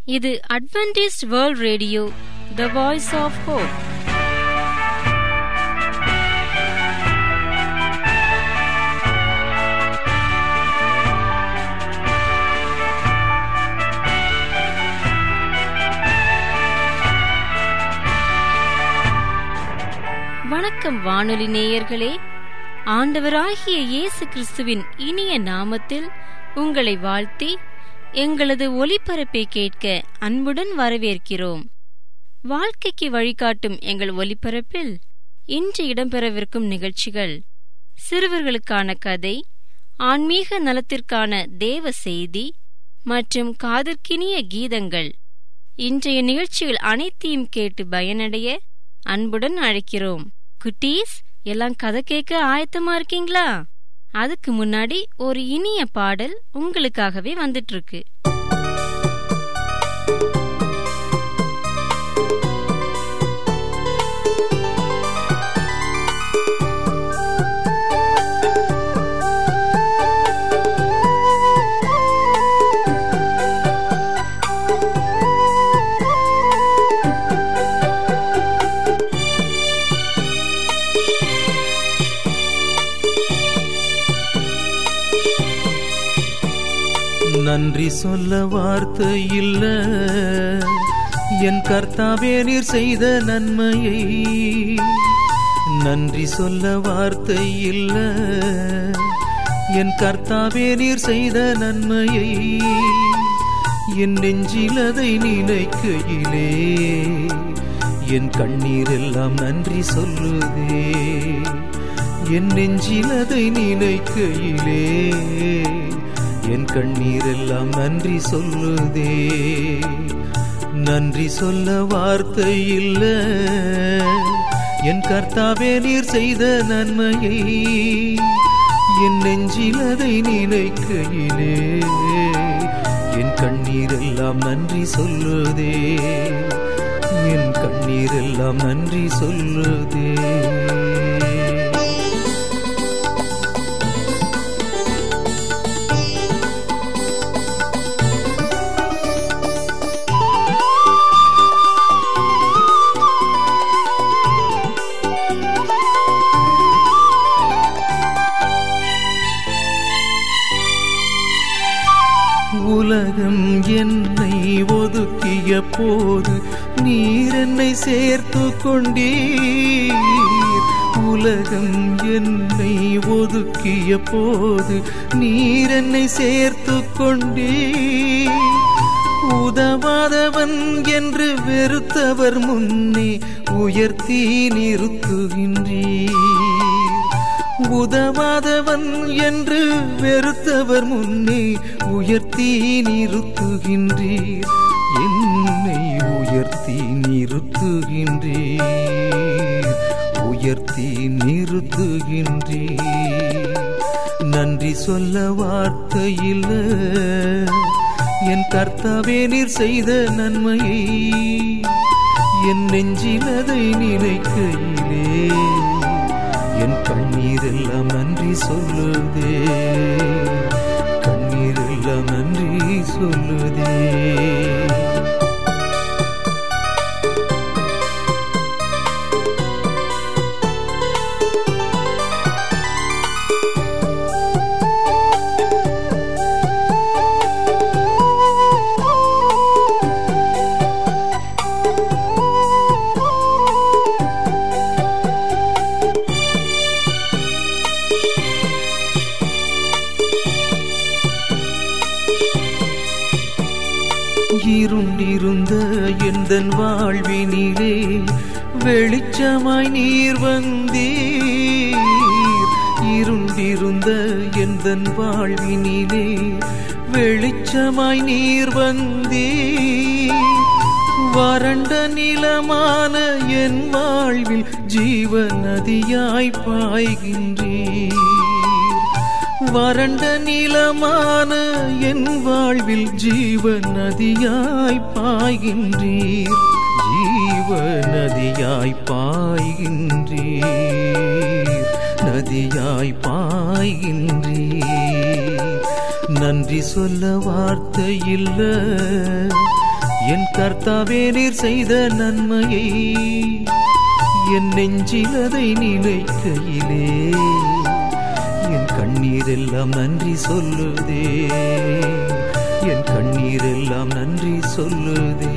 இது Adventist world radio the voice of hope வணக்கம் வானொலி நேயர்களே ஆண்டவராகிய இயேசு கிறிஸ்துவின் இனிய நாமத்தில் உங்களை வாழ்த்தி எங்களது ஒலிபரப்பை கேட்க அன்புடன் வரவேற்கிறோம் வாழ்க்கைக்கு வழிகாட்டும் எங்கள் ஒலிபரப்பில் இன்று இடம்பெறவிருக்கும் நிகழ்ச்சிகள் சிறுவர்களுக்கான கதை ஆன்மீக நலத்திற்கான தேவ செய்தி மற்றும் காதற்கினிய கீதங்கள் இன்றைய நிகழ்ச்சிகள் அனைத்தையும் கேட்டு பயனடைய அன்புடன் அழைக்கிறோம் குட்டீஸ் எல்லாம் கதை கேட்க ஆயத்தமா இருக்கீங்களா அதுக்கு முன்னாடி ஒரு இனிய பாடல் உங்களுக்காகவே வந்துட்டு இருக்கு நன்றி சொல்ல வார்த்தை இல்ல என் கர்த்தாவே நீர் செய்த நன்மையை நன்றி சொல்ல வார்த்தை இல்ல என் கர்த்தாவே நீர் செய்த நன்மையை என் நெஞ்சில் அதை நினைக்கையிலே என் கண்ணீர் எல்லாம் நன்றி சொல்லுதே என் நெஞ்சில் அதை நினைக்கையிலே என் கண்ணீர் எல்லாம் நன்றி சொல்லுதே நன்றி சொல்ல வார்த்தை இல்ல என் கர்த்தாவே நீர் செய்த நன்மையை என் நெஞ்சில் அதை நினைக்கையிலே என் கண்ணீர் எல்லாம் நன்றி சொல்லுதே என் கண்ணீர் எல்லாம் நன்றி சொல்லுதே உலகம் என்னை ஒதுக்கிய போது நீர் என்னை சேர்த்து கொண்டீர் உலகம் என்னை ஒதுக்கிய போது நீர் என்னை சேர்த்து கொண்டீர் உதவாதவன் என்று வெறுத்தவர் முன்னே உயர்த்தி நிறுத்துகின்றீர் உதவாதவன் என்று வெறுத்தவர் முன்னே உயர்த்தி நிறுத்துகின்றீர் என்னை உயர்த்தி நிறுத்துகின்றீர் உயர்த்தி நிறுத்துகின்றீர் நன்றி சொல்ல வார்த்தையில் என் கர்த்தாவே நீர் செய்த நன்மையை என் நெஞ்சில் அதை நினைக்கையிலே என் கண்ணீர் எல்லாம் நன்றி சொல்லுதே கண்ணீர் எல்லாம் நன்றி சொல்லுதே இருண்டிருந்த எந்தன் வாழ்வினிலே வெளிச்சமாய் நீர் வந்தீர் இருண்டிருந்த எந்தன் வாழ்வினிலே வெளிச்சமாய் நீர் வந்தீர் வறண்ட நிலமான என் வாழ்வில் ஜீவ நதியாய் பாய்கின்றீர் வறண்ட நிலமான என் வாழ்வில் ஜீவ நதியாய் பாய்கின்றீர் ஜீவ நதியாய் பாய்கின்றீர் நதியாய் பாய்கின்றீர் நன்றி சொல்ல வார்த்தை இல்ல என் கர்த்தாவே நீர் செய்த நன்மையை என் நெஞ்சில் அதை நினைக்கையிலே என் கண்ணீரெல்லாம் நன்றி சொல்லுதே என் கண்ணீரெல்லாம் நன்றி சொல்லுதே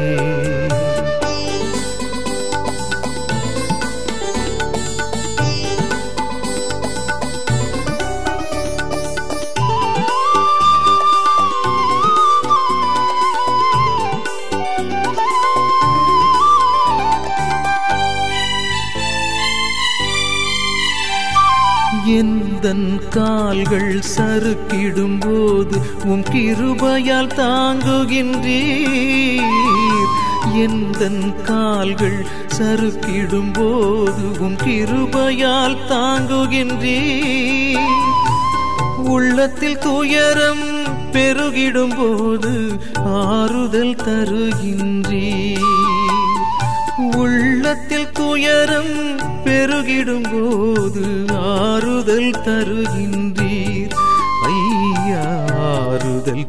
எந்தன் கால்கள் சறுக்கிடும் போது உம் கிருபையால் தாங்குகின்றீர் எந்தன் கால்கள் சறுக்கிடும் போது உம் கிருபையால் தாங்குகின்றீர் உள்ளத்தில் துயரம் பெருகிடும் போது ஆறுதல் தருகின்றீர் உள்ளத்தில் துயரம் பெருகிடும் போது ஆறுதல் தருகின்றீர் ஐயா ஆறுதல்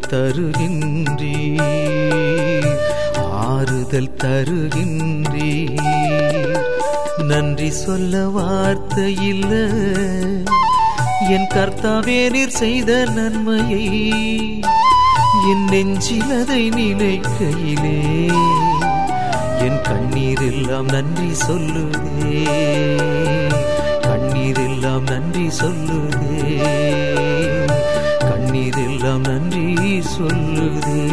தருகின்றீர் ஆறுதல் தருகின்றீர் நன்றி சொல்ல வார்த்தை இல்ல என் கர்த்தாவே நீர் செய்த நன்மையை என் நெஞ்சில் அதை நினைக்கையிலே என் கண்ணீரெல்லாம் நன்றி சொல்லுதே கண்ணீரெல்லாம் நன்றி சொல்லுதே கண்ணீரெல்லாம் நன்றி சொல்லுதே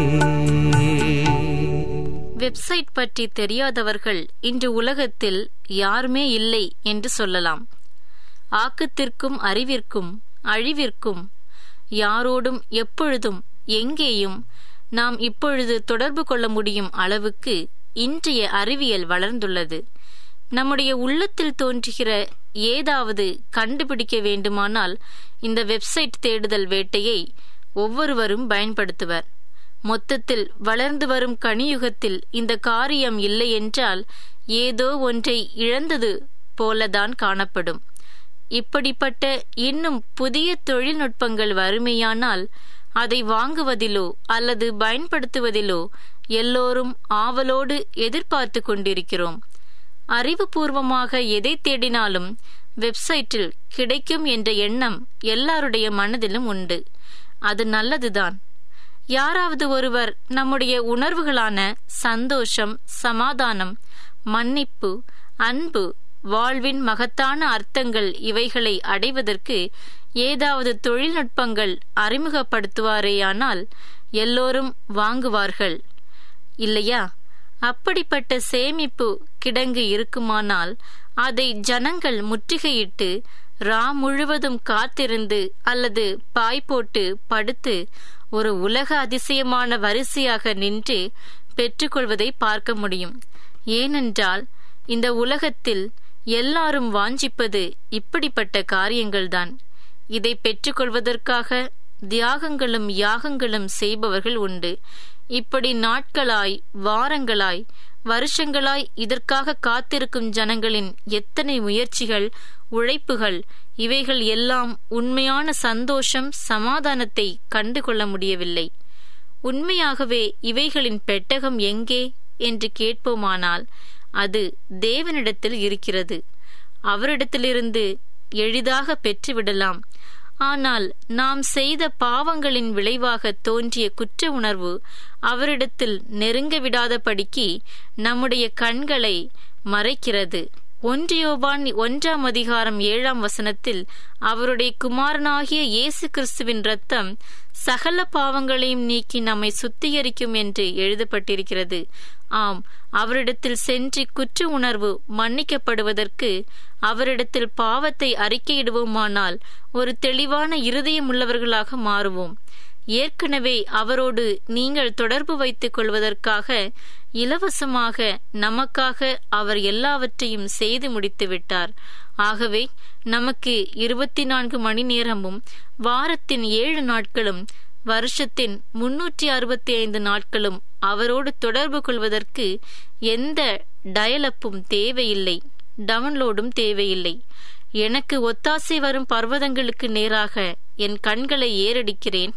வெப்சைட் பற்றி தெரியாதவர்கள் இன்று உலகத்தில் யாருமே இல்லை என்று சொல்லலாம் ஆக்கத்திற்கும் அறிவிற்கும் அழிவிற்கும் யாரோடும் எப்பொழுதும் எங்கேயும் நாம் இப்பொழுது தொடர்பு கொள்ள முடியும் அளவுக்கு இன்றைய அறிவியல் வளர்ந்துள்ளது நம்முடைய உள்ளத்தில் தோன்றுகிற ஏதாவது கண்டுபிடிக்க வேண்டுமானால் இந்த வெப்சைட் தேடுதல் வேட்டையை ஒவ்வொருவரும் பயன்படுத்துவர் மொத்தத்தில் வளர்ந்து வரும் கனியுகத்தில் இந்த காரியம் இல்லை என்றால் ஏதோ ஒன்றை இழந்தது போலதான் காணப்படும் இப்படிப்பட்ட இன்னும் புதிய தொழில்நுட்பங்கள் வறுமையானால் அதை வாங்குவதிலோ அல்லது பயன்படுத்துவதிலோ எல்லோரும் ஆவலோடு எதிர்பார்த்து கொண்டிருக்கிறோம் அறிவுபூர்வமாக எதை தேடினாலும் வெப்சைட்டில் கிடைக்கும் என்ற எண்ணம் எல்லாருடைய மனதிலும் உண்டு அது நல்லதுதான் யாராவது ஒருவர் நம்முடைய உணர்வுகளான சந்தோஷம் சமாதானம் மன்னிப்பு அன்பு வாழ்வின் மகத்தான அர்த்தங்கள் இவைகளை அடைவதற்கு ஏதாவது தொழில்நுட்பங்கள் அறிமுகப்படுத்துவாரேயானால் எல்லோரும் வாங்குவார்கள் இல்லையா அப்படிப்பட்ட சேமிப்பு கிடங்கு இருக்குமானால் அதை ஜனங்கள் முற்றுகையிட்டு ரா முழுவதும் காத்திருந்து அல்லது பாய் போட்டு படுத்து ஒரு உலக அதிசயமான வரிசையாக நின்று பெற்றுக்கொள்வதை பார்க்க முடியும் ஏனென்றால் இந்த உலகத்தில் எல்லாரும் வாஞ்சிப்பது இப்படிப்பட்ட காரியங்கள்தான் இதை பெற்றுக்கொள்வதற்காக தியாகங்களும் யாகங்களும் செய்பவர்கள் உண்டு இப்படி நாட்களாய் வாரங்களாய் வருஷங்களாய் இதற்காக காத்திருக்கும் ஜனங்களின் எத்தனை முயற்சிகள் உழைப்புகள் இவைகள் எல்லாம் உண்மையான சந்தோஷம் சமாதானத்தை கண்டு கொள்ள முடியவில்லை உண்மையாகவே இவைகளின் பெட்டகம் எங்கே என்று கேட்போமானால் அது தேவனிடத்தில் இருக்கிறது அவரிடத்திலிருந்து எளிதாக பெற்றுவிடலாம் ஆனால் நாம் செய்த பாவங்களின் விளைவாக தோன்றிய குற்ற உணர்வு அவரிடத்தில் நெருங்க விடாதபடிக்கு நம்முடைய கண்களை மறைக்கிறது ஒன்றியோவான் ஒன்றாம் அதிகாரம் ஏழாம் வசனத்தில் அவருடைய குமாரனாகிய இயேசு கிறிஸ்துவின் ரத்தம் சகல பாவங்களையும் நீக்கி நம்மை சுத்திகரிக்கும் என்று எழுதப்பட்டிருக்கிறது ஆம் அவரிடத்தில் சென்று குற்ற உணர்வு மன்னிக்கப்படுவதற்கு அவரிடத்தில் பாவத்தை அறிக்கையிடுவோமானால் ஒரு தெளிவான இருதயமுள்ளவர்களாக மாறுவோம் ஏற்கனவே அவரோடு நீங்கள் தொடர்பு வைத்துக் கொள்வதற்காக இலவசமாக நமக்காக அவர் எல்லாவற்றையும் செய்து முடித்து விட்டார் ஆகவே நமக்கு இருபத்தி நான்கு மணி நேரமும் வாரத்தின் ஏழு நாட்களும் வருஷத்தின் முன்னூற்றி அறுபத்தி ஐந்து நாட்களும் அவரோடு தொடர்பு கொள்வதற்கு எந்த டயலப்பும் தேவையில்லை டவுன்லோடும் தேவையில்லை எனக்கு ஒத்தாசை வரும் பர்வதங்களுக்கு நேராக என் கண்களை ஏறடிக்கிறேன்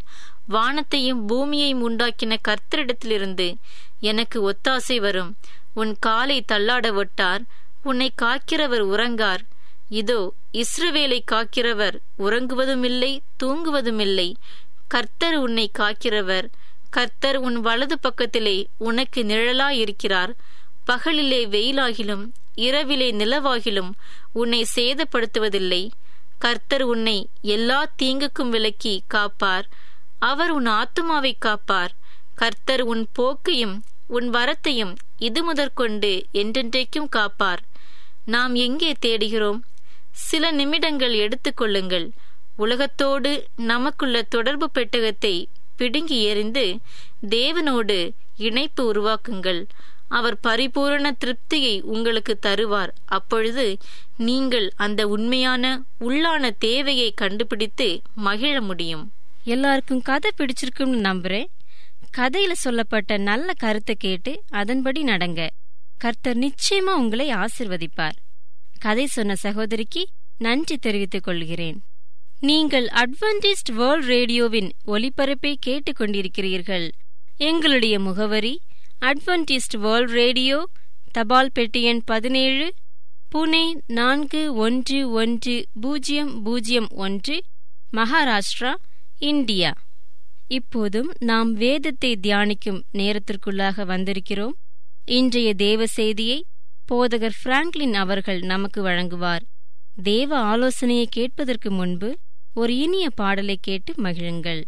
வானத்தையும் பூமியையும் உண்டாக்கின கர்த்தரிடத்திலிருந்து எனக்கு ஒத்தாசை வரும் உன் காலை தள்ளாட விட்டார் உன்னை காக்கிறவர் உறங்கார் இதோ இஸ்ரவேலை காக்கிறவர் உறங்குவதுமில்லை தூங்குவதுமில்லை கர்த்தர் உன்னை காக்கிறவர் கர்த்தர் உன் வலது பக்கத்திலே உனக்கு நிழலாயிருக்கிறார் பகலிலே வெயிலாகிலும் இரவிலே நிலவாகிலும் உன்னை சேதப்படுத்துவதில்லை கர்த்தர் உன்னை எல்லா தீங்குக்கும் விலக்கி காப்பார் அவர் உன் ஆத்துமாவை காப்பார் கர்த்தர் உன் போக்கையும் உன் வரத்தையும் இது முதற்கொண்டு என்றென்றைக்கும் காப்பார் நாம் எங்கே தேடுகிறோம் சில நிமிடங்கள் எடுத்துக்கொள்ளுங்கள் உலகத்தோடு நமக்குள்ள தொடர்பு பெட்டகத்தை பிடுங்கி எறிந்து தேவனோடு இணைப்பு உருவாக்குங்கள் அவர் பரிபூரண திருப்தியை உங்களுக்கு தருவார் அப்பொழுது நீங்கள் அந்த உண்மையான உள்ளான தேவையை கண்டுபிடித்து மகிழ முடியும் எல்லாருக்கும் கதை பிடிச்சிருக்கும்னு நம்புறேன் கதையில சொல்லப்பட்ட நல்ல கருத்தை கேட்டு அதன்படி நடங்க கர்த்தர் நிச்சயமா உங்களை ஆசிர்வதிப்பார் கதை சொன்ன சகோதரிக்கு நன்றி தெரிவித்துக் கொள்கிறேன் நீங்கள் அட்வென்டிஸ்ட் வேர்ல்ட் ரேடியோவின் ஒலிபரப்பை கேட்டுக் கொண்டிருக்கிறீர்கள் எங்களுடைய முகவரி அட்வென்டிஸ்ட் வேர்ல்ட் ரேடியோ தபால் பெட்டி எண் பதினேழு புனே நான்கு ஒன்று ஒன்று பூஜ்ஜியம் பூஜ்ஜியம் ஒன்று மகாராஷ்டிரா இந்தியா இப்போதும் நாம் வேதத்தை தியானிக்கும் நேரத்திற்குள்ளாக வந்திருக்கிறோம் இன்றைய தேவ செய்தியை போதகர் பிராங்க்லின் அவர்கள் நமக்கு வழங்குவார் தேவ ஆலோசனையை கேட்பதற்கு முன்பு ஒரு இனிய பாடலை கேட்டு மகிழுங்கள்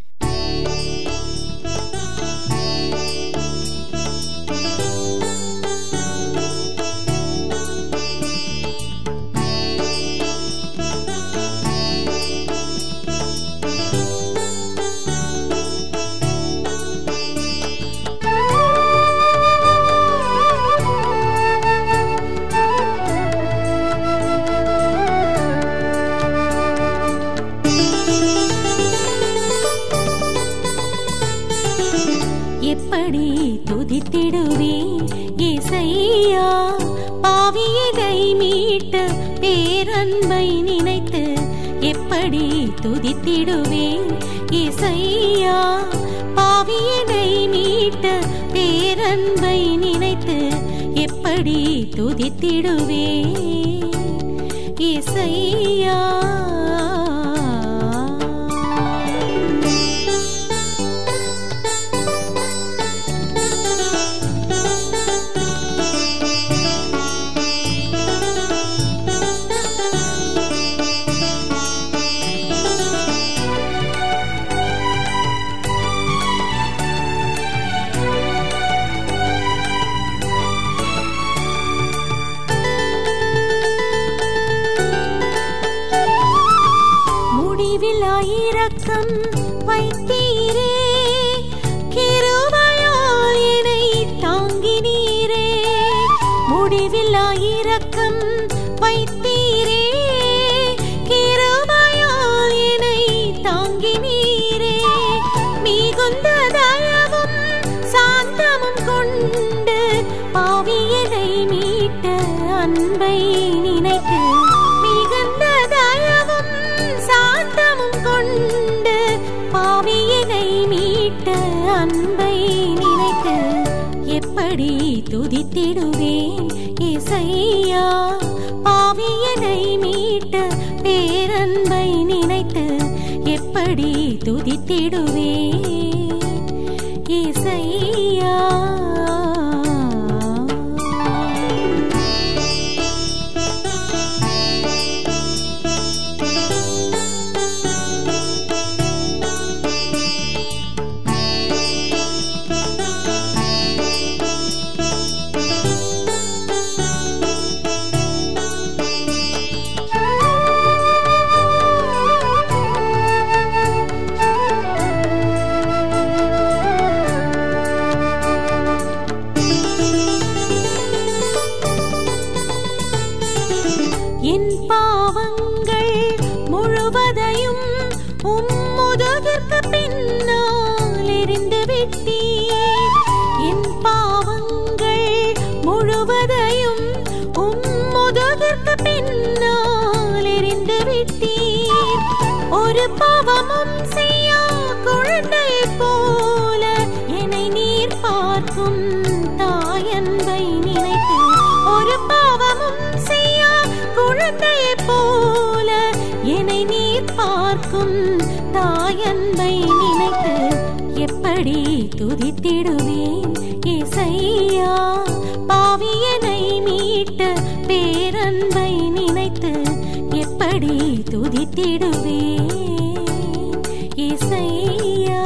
எப்படி துதித்திடுவேன் இசையா பாவியதை மீட்ட பேரன்பை நினைத்து எப்படி துதித்திடுவேன் இசையா பாவியதை மீட்ட பேரன்பை நினைத்து எப்படி துதித்திடுவேன் இசையா முடிவில்லாயிரக்கம் வைத்தீரே கிருபையால் என்னை தாங்கினீரே முடிவில்லாயிரக்கம் வைத்தீரே கிருபையால் என்னை தாங்கினீரே மிகுந்த தயவும் சாந்தமும் கொண்டு பாவியதை மீட்ட அன்பை நினைத்து மிகுந்த தயவும் சாந்தமும் கொண்டு பாவியனை மீட்ட அன்பை நினைத்து எப்படி துதித்திடுவேன் இசையா பாவியனை மீட்ட பேரன்பை நினைத்து எப்படி துதித்திடுவேன் இசையா எப்படி துதித்திடுவேன் இசையா பாவியனை மீட்ட பேரன்பை நினைத்து எப்படி துதித்திடுவேன் இசையா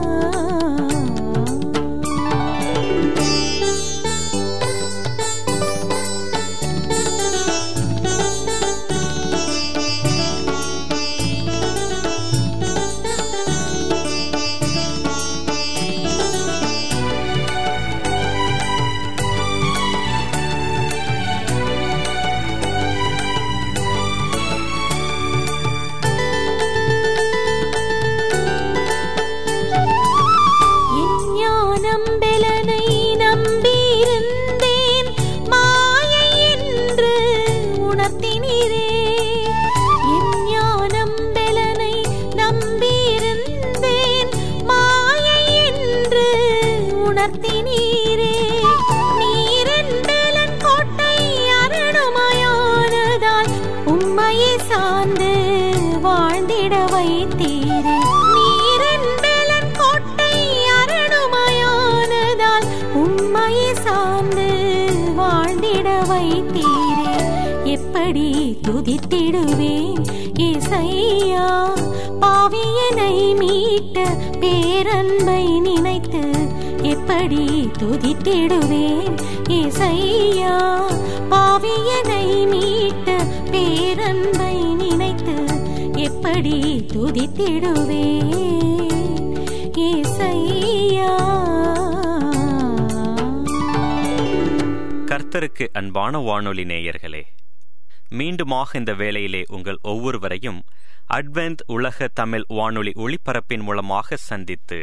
என் ஞானம் பெலனை நம்பியிருந்தேன் மாயை என்று உணர்த்தினீரே என் ஞானம் பெலனை நம்பியிருந்தேன் மாயை என்று உணர்த்தினீரே நீரன் பெலன் கோட்டை அருணுமாயானதால் உம்மையே சார்ந்து வாழ்ந்திட வைத்தீரே நீரன் பெலன் கோட்டை அருணுமாயானதால் உம்மையே சார்ந்து வாழ்ந்திட வைத்தீரே எப்படி துதித்திடுவேன் இசையா பாவியனை மீட்ட பேரன்பை நினைத்து எப்படி துதித்திடுவேன் இசையா பாவியனை மீட்ட பேரன்பை நினைத்து எப்படி துதித்திடுவேன் இசையா கர்த்தருக்கு அன்பான வானொலி நேயர்களே மீண்டுமாக இந்த வேளையிலே உங்கள் ஒவ்வொருவரையும் அட்வென்த் உலக தமிழ் வானொலி ஒளிபரப்பின் மூலமாக சந்தித்து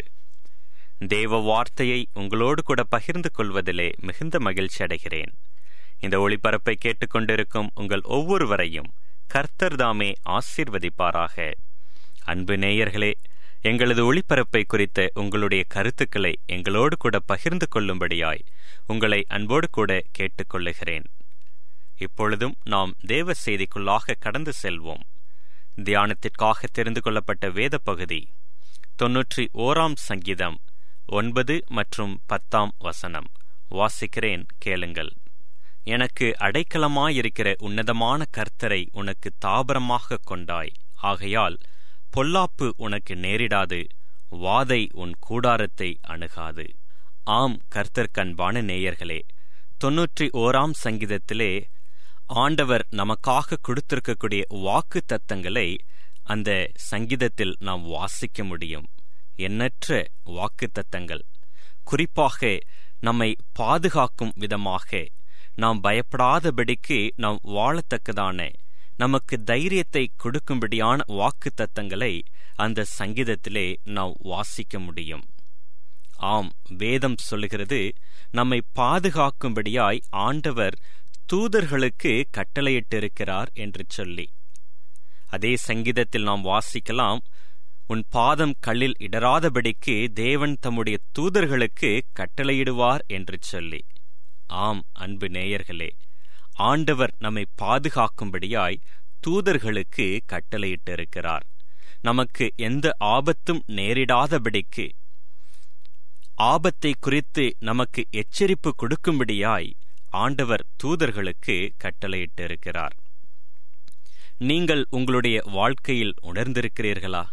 தேவ வார்த்தையை உங்களோடு கூட பகிர்ந்து கொள்வதிலே மிகுந்த மகிழ்ச்சி அடைகிறேன் இந்த ஒளிபரப்பை கேட்டுக்கொண்டிருக்கும் உங்கள் ஒவ்வொருவரையும் கர்த்தர் தாமே ஆசீர்வதிப்பாராக அன்பு நேயர்களே எங்களது ஒளிபரப்பை குறித்த உங்களுடைய கருத்துக்களை எங்களோடு கூட பகிர்ந்து கொள்ளும்படியாய் உங்களை அன்போடு கூட கேட்டுக்கொள்ளுகிறேன் இப்பொழுதும் நாம் தேவ செய்திக்குள்ளாக கடந்து செல்வோம் தியானத்திற்காக தெரிந்து கொள்ளப்பட்ட வேத பகுதி தொன்னூற்றி ஓராம் சங்கீதம் ஒன்பது மற்றும் பத்தாம் வசனம் வாசிக்கிறேன் கேளுங்கள் எனக்கு அடைக்கலமாயிருக்கிற உன்னதமான கர்த்தரை உனக்கு தாபரமாக கொண்டாய் ஆகையால் பொல்லாப்பு உனக்கு நேரிடாது வாதை உன் கூடாரத்தை அணுகாது ஆம் கர்த்தர் கண்பான நேயர்களே தொன்னூற்றி ஓராம் சங்கீதத்திலே ஆண்டவர் நமக்காக கொடுத்திருக்கக்கூடிய வாக்கு தத்தங்களை அந்த சங்கீதத்தில் நாம் வாசிக்க முடியும் எண்ணற்ற வாக்கு தத்தங்கள் குறிப்பாக நம்மை பாதுகாக்கும் விதமாக நாம் பயப்படாதபடிக்கு நாம் வாழத்தக்கதான நமக்கு தைரியத்தை கொடுக்கும்படியான வாக்கு தத்தங்களை அந்த சங்கீதத்திலே நாம் வாசிக்க முடியும் ஆம் வேதம் சொல்லுகிறது நம்மை பாதுகாக்கும்படியாய் ஆண்டவர் தூதர்களுக்கு கட்டளையிட்டிருக்கிறார் என்று சொல்லி அதே சங்கீதத்தில் நாம் வாசிக்கலாம் உன் பாதம் கல்லில் இடராதபடிக்கு தேவன் தம்முடைய தூதர்களுக்கு கட்டளையிடுவார் என்று சொல்லி ஆம் அன்பு நேயர்களே ஆண்டவர் நம்மை பாதுகாக்கும்படியாய் தூதர்களுக்கு கட்டளையிட்டிருக்கிறார் நமக்கு எந்த ஆபத்தும் நேரிடாதபடிக்கு ஆபத்தை குறித்து நமக்கு எச்சரிப்பு கொடுக்கும்படியாய் ஆண்டவர் தூதர்களுக்கு கட்டளையிட்டிருக்கிறார் நீங்கள் உங்களுடைய வாழ்க்கையில் உணர்ந்திருக்கிறீர்களா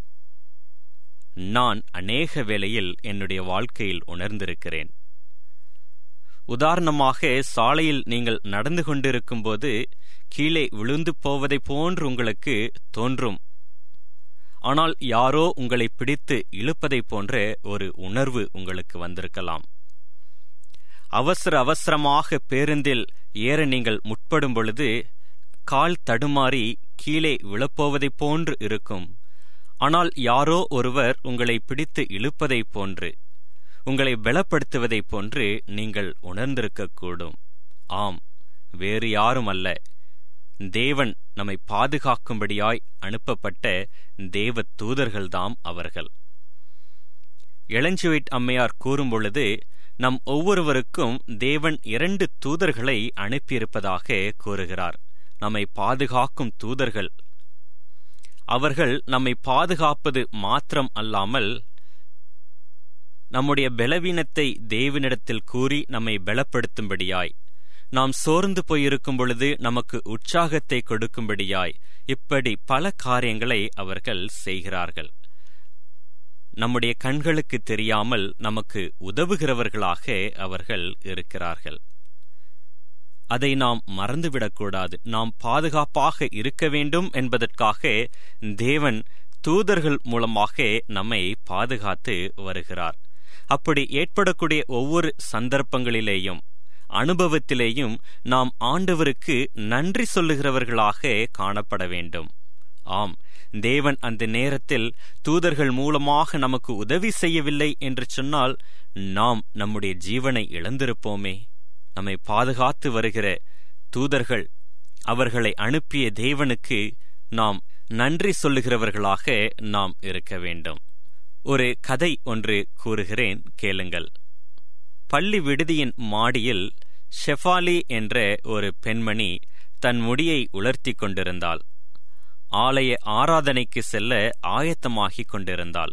நான் அநேக வேளையில் என்னுடைய வாழ்க்கையில் உணர்ந்திருக்கிறேன் உதாரணமாக சாலையில் நீங்கள் நடந்து கொண்டிருக்கும்போது கீழே விழுந்து போவதைப் போன்று உங்களுக்கு தோன்றும் ஆனால் யாரோ உங்களை பிடித்து இழுப்பதைப் போன்ற ஒரு உணர்வு உங்களுக்கு வந்திருக்கலாம் அவசர அவசரமாக பேருந்தில் ஏற நீங்கள் முற்படும் பொழுது கால் தடுமாறி கீழே விழப்போவதைப் போன்று இருக்கும் ஆனால் யாரோ ஒருவர் உங்களை பிடித்து இழுப்பதைப் போன்று உங்களை பலப்படுத்துவதைப் போன்று நீங்கள் உணர்ந்திருக்கக்கூடும் ஆம் வேறு யாரும் அல்ல தேவன் நம்மை பாதுகாக்கும்படியாய் அனுப்பப்பட்ட தேவ தூதர்கள்தாம் அவர்கள் இளஞ்சுவைட் அம்மையார் கூறும் பொழுது நம் ஒவ்வொருவருக்கும் தேவன் இரண்டு தூதர்களை அனுப்பியிருப்பதாக கூறுகிறார் நம்மை பாதுகாக்கும் தூதர்கள் அவர்கள் நம்மை பாதுகாப்பது மாத்திரம் அல்லாமல் நம்முடைய பலவீனத்தை தேவனிடத்தில் கூறி நம்மை பலப்படுத்தும்படியாய் நாம் சோர்ந்து போயிருக்கும் பொழுது நமக்கு உற்சாகத்தை கொடுக்கும்படியாய் இப்படி பல காரியங்களை அவர்கள் செய்கிறார்கள் நம்முடைய கண்களுக்கு தெரியாமல் நமக்கு உதவுகிறவர்களாக அவர்கள் இருக்கிறார்கள் அதை நாம் மறந்துவிடக்கூடாது நாம் பாதுகாப்பாக இருக்க வேண்டும் என்பதற்காக தேவன் தூதர்கள் மூலமாக நம்மை பாதுகாத்து வருகிறார் அப்படி ஏற்படக்கூடிய ஒவ்வொரு சந்தர்ப்பங்களிலேயும் அனுபவத்திலேயும் நாம் ஆண்டவருக்கு நன்றி சொல்லுகிறவர்களாக காணப்பட வேண்டும் ஆம் தேவன் அந்த நேரத்தில் தூதர்கள் மூலமாக நமக்கு உதவி செய்யவில்லை என்று சொன்னால் நாம் நம்முடைய ஜீவனை இழந்திருப்போமே நம்மை பாதுகாத்து வருகிற தூதர்கள் அவர்களை அனுப்பிய தேவனுக்கு நாம் நன்றி சொல்லுகிறவர்களாக நாம் இருக்க வேண்டும் ஒரு கதை ஒன்று கூறுகிறேன் கேளுங்கள் பள்ளி விடுதியின் மாடியில் ஷெஃபாலி என்ற ஒரு பெண்மணி தன் முடியை உலர்த்தி கொண்டிருந்தாள் ஆலய ஆராதனைக்கு செல்ல ஆயத்தமாகிக் கொண்டிருந்தாள்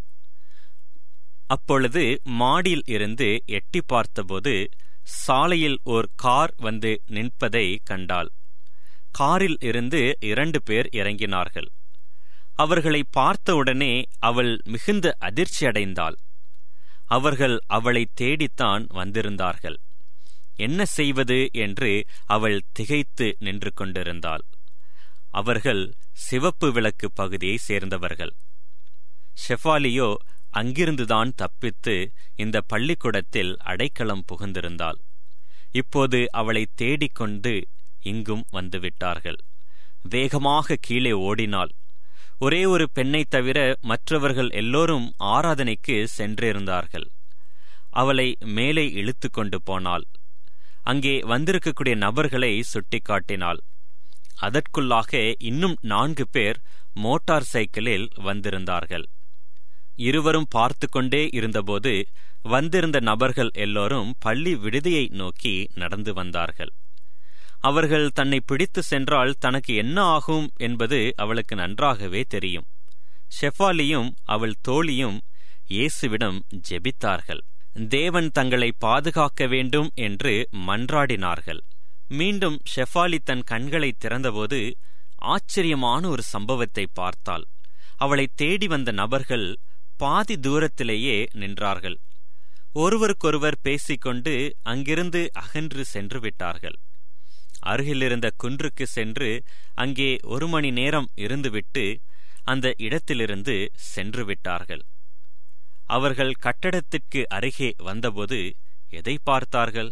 அப்பொழுது மாடியில் இருந்து எட்டி பார்த்தபோது சாலையில் ஓர் கார் வந்து நிற்பதை கண்டாள் காரில் இருந்து இரண்டு பேர் இறங்கினார்கள் அவர்களை பார்த்தவுடனே அவள் மிகுந்த அதிர்ச்சி அடைந்தாள் அவர்கள் அவளை தேடித்தான் வந்திருந்தார்கள் என்ன செய்வது என்று அவள் திகைத்து நின்று கொண்டிருந்தாள் அவர்கள் சிவப்பு விளக்கு பகுதியை சேர்ந்தவர்கள் ஷெஃபாலியோ அங்கிருந்துதான் தப்பித்து இந்த பள்ளிக்கூடத்தில் அடைக்கலம் புகுந்திருந்தாள் இப்போது அவளை தேடிக்கொண்டு இங்கும் வந்துவிட்டார்கள் வேகமாக கீழே ஓடினாள் ஒரே ஒரு பெண்ணை தவிர மற்றவர்கள் எல்லோரும் ஆராதனைக்கு சென்றிருந்தார்கள் அவளை மேலே இழுத்து கொண்டு போனாள் அங்கே வந்திருக்கக்கூடிய நபர்களை சுட்டிக்காட்டினாள் அதற்குள்ளாக இன்னும் நான்கு பேர் மோட்டார் சைக்கிளில் வந்திருந்தார்கள் இருவரும் பார்த்து கொண்டே இருந்தபோது வந்திருந்த நபர்கள் எல்லோரும் பள்ளி விடுதியை நோக்கி நடந்து வந்தார்கள் அவர்கள் தன்னை பிடித்து சென்றால் தனக்கு என்ன ஆகும் என்பது அவளுக்கு நன்றாகவே தெரியும் ஷெஃபாலியும் அவள் தோழியும் இயேசுவிடம் ஜெபித்தார்கள் தேவன் தங்களை பாதுகாக்க வேண்டும் என்று மன்றாடினார்கள் மீண்டும் ஷெஃபாலி தன் கண்களை திறந்தபோது ஆச்சரியமான ஒரு சம்பவத்தை பார்த்தாள் அவளை தேடி வந்த நபர்கள் பாதி தூரத்திலேயே நின்றார்கள் ஒருவருக்கொருவர் பேசிக்கொண்டு அங்கிருந்து அகன்று சென்று விட்டார்கள் அருகிலிருந்த குன்றுக்கு சென்று அங்கே ஒரு மணி நேரம் இருந்துவிட்டு அந்த இடத்திலிருந்து சென்று விட்டார்கள் அவர்கள் கட்டடத்திற்கு அருகே வந்தபோது எதை பார்த்தார்கள்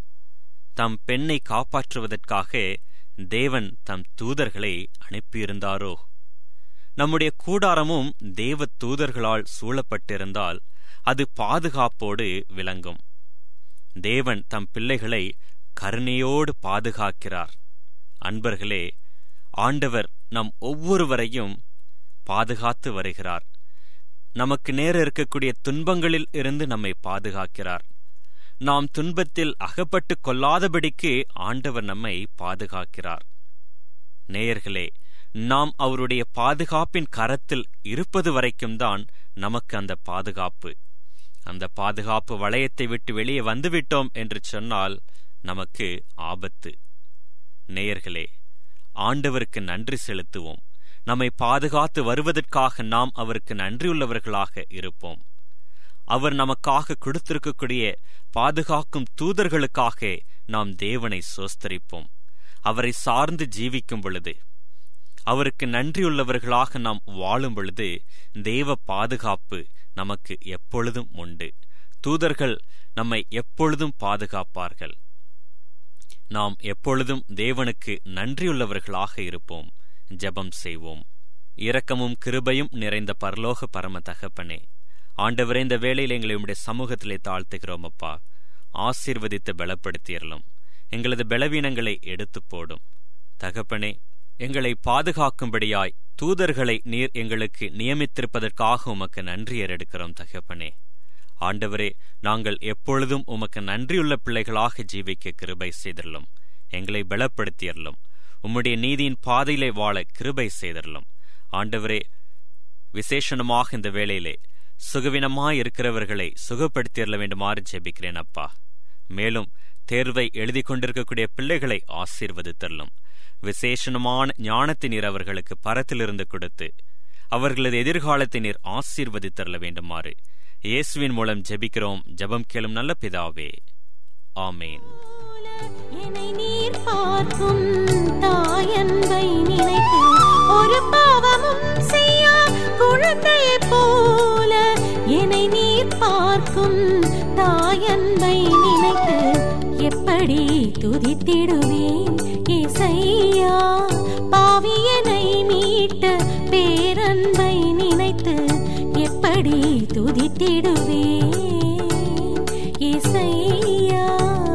தம் பெண்ணை காப்பாற்றுவதற்காக தேவன் தம் தூதர்களை அனுப்பியிருந்தாரோ நம்முடைய கூடாரமும் தேவ தூதர்களால் சூழப்பட்டிருந்தால் அது பாதுகாப்போடு விளங்கும் தேவன் தம் பிள்ளைகளை கருணையோடு பாதுகாக்கிறார் அன்பர்களே ஆண்டவர் நம் ஒவ்வொருவரையும் பாதுகாத்து வருகிறார் நமக்கு நேர இருக்கக்கூடிய துன்பங்களில் இருந்து நம்மை பாதுகாக்கிறார் நாம் துன்பத்தில் அகப்பட்டு கொள்ளாதபடிக்கு ஆண்டவர் நம்மை பாதுகாக்கிறார் நேயர்களே நாம் அவருடைய பாதுகாப்பின் கரத்தில் இருப்பது வரைக்கும் தான் நமக்கு அந்த பாதுகாப்பு அந்த பாதுகாப்பு வளையத்தை விட்டு வெளியே வந்துவிட்டோம் என்று சொன்னால் நமக்கு ஆபத்து நேயர்களே ஆண்டவருக்கு நன்றி செலுத்துவோம் நம்மை பாதுகாத்து வருவதற்காக நாம் அவருக்கு நன்றியுள்ளவர்களாக இருப்போம் அவர் நமக்காக கொடுத்திருக்கக்கூடிய பாதுகாக்கும் தூதர்களுக்காக நாம் தேவனை சோஸ்தரிப்போம் அவரை சார்ந்து ஜீவிக்கும் பொழுது அவருக்கு நன்றியுள்ளவர்களாக நாம் வாழும் பொழுது தேவ பாதுகாப்பு நமக்கு எப்பொழுதும் உண்டு தூதர்கள் நம்மை எப்பொழுதும் பாதுகாப்பார்கள் நாம் எப்பொழுதும் தேவனுக்கு நன்றியுள்ளவர்களாக இருப்போம் ஜெபம் செய்வோம் இரக்கமும் கிருபையும் நிறைந்த பரலோக பரம தகப்பனே ஆண்டவரே இந்த வேளையில் எங்களை உம்முடைய சமூகத்திலே தாழ்த்துகிறோம் அப்பா ஆசீர்வதித்து பலப்படுத்தியறலும் எங்களது பலவீனங்களை எடுத்து போடும் தகப்பனே எங்களை பாதுகாக்கும்படியாய் தூதர்களை நீர் எங்களுக்கு நியமித்திருப்பதற்காக உமக்கு நன்றி ஏறெடுக்கிறோம் தகப்பனே ஆண்டவரே நாங்கள் எப்பொழுதும் உமக்கு நன்றியுள்ள பிள்ளைகளாக ஜீவிக்க கிருபை செய்தரலும் எங்களை பலப்படுத்தியறலும் உம்முடைய நீதியின் பாதையிலே வாழ கிருபை செய்தரலும் ஆண்டவரே விசேஷணமாக இந்த வேளையிலே சுகவீனமாய் இருக்கிறவர்களை சுகப்படுத்தியறல வேண்டுமாறு ஜெபிக்கிறேன் அப்பா மேலும் தேர்வை எழுதி கொண்டிருக்கக்கூடிய பிள்ளைகளை ஆசீர்வதித்தரலும் விசேஷமான ஞானத்தை நீர் அவர்களுக்கு பரத்திலிருந்து கொடுத்து அவர்களது எதிர்காலத்தை நீர் ஆசீர்வதித்தரல வேண்டுமாறு இயேசுவின் மூலம் ஜெபிக்கிறோம் ஜெபம் கேளும் நல்ல பிதாவே ஆமேன் என்னை நீர் பார்க்கும் தாயன்பை நினைத்து ஒரு பாவமும் செய்யா குழந்தையைப் போல என்னை நீர் பார்க்கும் தாயன்பை நினைத்து எப்படி துதித்திடுவேன் இசையா பாவியனை மீட்ட பேரன்பை நினைத்து எப்படி துதித்திடுவேன் இசையா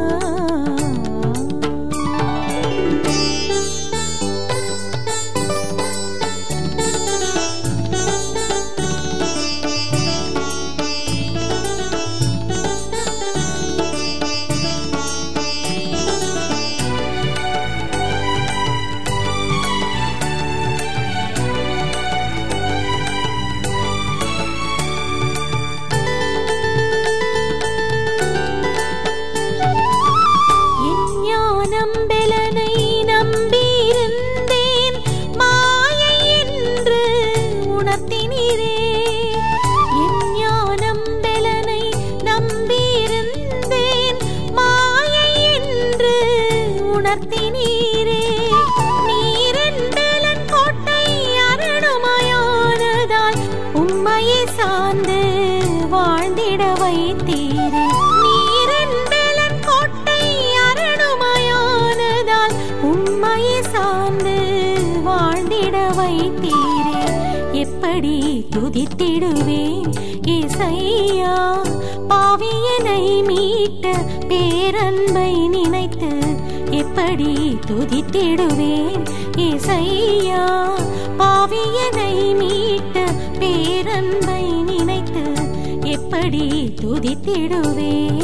என் ஞானம் பெலனை நம்பியிருந்தேன் மாயை என்று உணர்த்தினீரே என் ஞானம் பெலனை நம்பியிருந்தேன் மாயை என்று உணர்த்தினீரே நீரன் பெலன் கோட்டை அருணுமாயானதால் உம்மையே சார்ந்து வாழ்ந்திட வைத்தீரே நீரன் பெலன் கோட்டை அருணுமாயானதால் உம்மையே சார்ந்து வாழ்ந்திட வைத்தீரே எப்படி துதித்திடுவேன் இசையா பாவியனை மீட்ட பேரன்பை நினைத்து எப்படி துதித்திடுவேன் இசையா பாவியனை மீட்ட பேரன்பை நினைத்து எப்படி துதித்திடுவேன்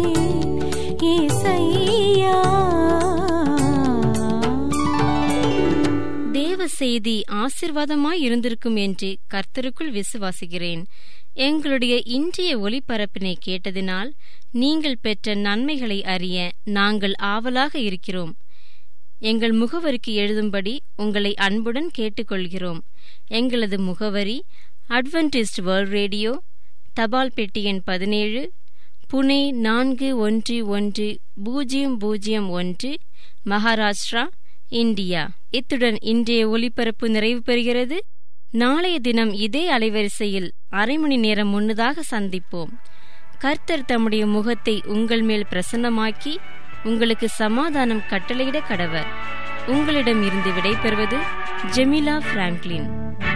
இசையா தேவ செய்தி ஆசிர்வாதமாய் இருந்திருக்கும் என்று கர்த்தருக்குள் விசுவாசிக்கிறேன் எங்களுடைய இன்றைய ஒளிபரப்பினை கேட்டதினால் நீங்கள் பெற்ற நன்மைகளை அறிய நாங்கள் ஆவலாக இருக்கிறோம் எங்கள் முகவரிக்கு எழுதும்படி உங்களை அன்புடன் கேட்டுக்கொள்கிறோம் எங்களது முகவரி அட்வென்டிஸ்ட் வேர்ல்ட் ரேடியோ தபால் பெட்டி எண் பதினேழு புனே நான்கு ஒன்று ஒன்று பூஜ்ஜியம் பூஜ்ஜியம் ஒன்று மகாராஷ்டிரா இந்தியா இத்துடன் இன்றைய ஒலிபரப்பு நிறைவு பெறுகிறது நாளைய தினம் இதே அலைவரிசையில் அரை மணி நேரம் முன்னதாக சந்திப்போம் கர்த்தர் தம்முடைய முகத்தை உங்கள் மேல் பிரசன்னமாக்கி உங்களுக்கு சமாதானம் கட்டளையிட கடவர் உங்களிடம் இருந்து விடைபெறுவது ஜெமிலா பிராங்க்லின்